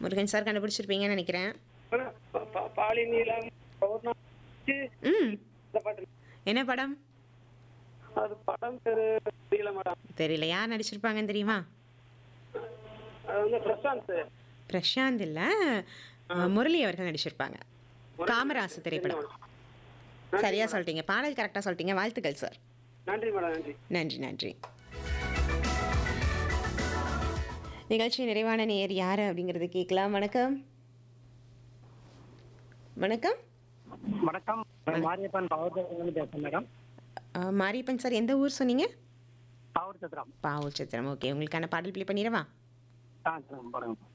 Murugan sir கண்டுபிடிச்சிருப்பீங்கன்னு நினைக்கிறேன் madam, பா- பா- பாலி நீலம் பௌர்ணமி ம் இந்த பாட்டு என்ன படம் அது படம் பேரு தெரியல மேடம் தெரியல யார் நடிச்சிருப்பாங்கன்னு தெரியுமா அது வந்து பிரசாந்த் பிரசாந்த் இல்லை முரளி அவர்கள் நடிச்சிருப்பாங்க காமராசு திரைப்படம் சரியா சொல்லிட்டீங்க பாடல் கரெக்டாக சொல்லிட்டீங்க வாழ்த்துக்கள் சார் நன்றி மேடம் நன்றி நன்றி நன்றி நிகழ்ச்சி நிறைவான நேர் யார் அப்படிங்கிறது கேட்கலாம் வணக்கம் வணக்கம் வணக்கம் மாரியப்பன் பவர் சத்திரம் பேசுறேன் மேடம் அஹ், மாரியப்பன் சார் எந்த ஊர் சொன்னீங்க பவர் சத்திரம் பாவூர் சித்திரம் ஓகே உங்களுக்கான பாடல் ப்ளே பண்ணிடவா ஆ சரி, போடுங்க